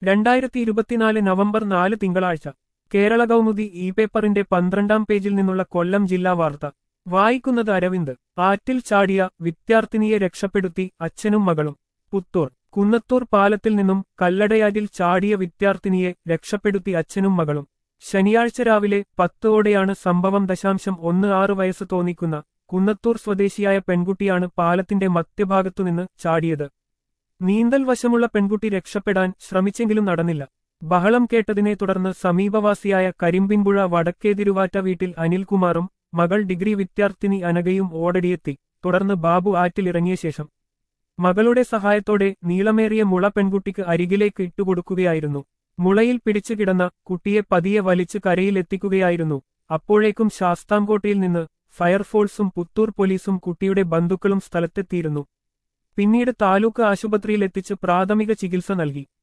രണ്ടായിരത്തി ഇരുപത്തിനാല് നവംബർ നാല് തിങ്കളാഴ്ച കേരള കൗമുദി ഇ പേപ്പറിന്റെ പന്ത്രണ്ടാം പേജിൽ നിന്നുള്ള കൊല്ലം ജില്ലാ വാർത്ത വായിക്കുന്നത് അരവിന്ദ് ആറ്റിൽ ചാടിയ വിദ്യാർത്ഥിനിയെ രക്ഷപ്പെടുത്തി അച്ഛനും മകളും പുത്തൂർ കുന്നത്തൂർ പാലത്തിൽ നിന്നും കല്ലടയാറ്റിൽ ചാടിയ വിദ്യാർത്ഥിനിയെ രക്ഷപ്പെടുത്തി അച്ഛനും മകളും ശനിയാഴ്ച രാവിലെ പത്തോടെയാണ് സംഭവം ദശാംശം ഒന്ന് ആറ് വയസ്സ് തോന്നിക്കുന്ന കുന്നത്തൂർ സ്വദേശിയായ പെൺകുട്ടിയാണ് പാലത്തിന്റെ മധ്യഭാഗത്തുനിന്ന് ചാടിയത് നീന്തൽ വശമുള്ള പെൺകുട്ടി രക്ഷപ്പെടാൻ ശ്രമിച്ചെങ്കിലും നടന്നില്ല ബഹളം കേട്ടതിനെ തുടർന്ന് സമീപവാസിയായ കരിമ്പിൻപുഴ വടക്കേതിരുവാറ്റ വീട്ടിൽ അനിൽകുമാറും മകൾ ഡിഗ്രി വിദ്യാർത്ഥിനി അനഘയും ഓടടിയെത്തി തുടർന്ന് ബാബു ആറ്റിലിറങ്ങിയ ശേഷം മകളുടെ സഹായത്തോടെ നീളമേറിയ മുള പെൺകുട്ടിക്ക് അരികിലേക്ക് ഇട്ടുകൊടുക്കുകയായിരുന്നു മുളയിൽ പിടിച്ചു കിടന്ന കുട്ടിയെ പതിയെ വലിച്ചു കരയിലെത്തിക്കുകയായിരുന്നു അപ്പോഴേക്കും ശാസ്താംകോട്ടയിൽ നിന്ന് ഫയർഫോഴ്സും പുത്തൂർ പോലീസും കുട്ടിയുടെ ബന്ധുക്കളും സ്ഥലത്തെത്തിയിരുന്നു പിന്നീട് താലൂക്ക് ആശുപത്രിയിലെത്തിച്ച് പ്രാഥമിക ചികിത്സ നൽകി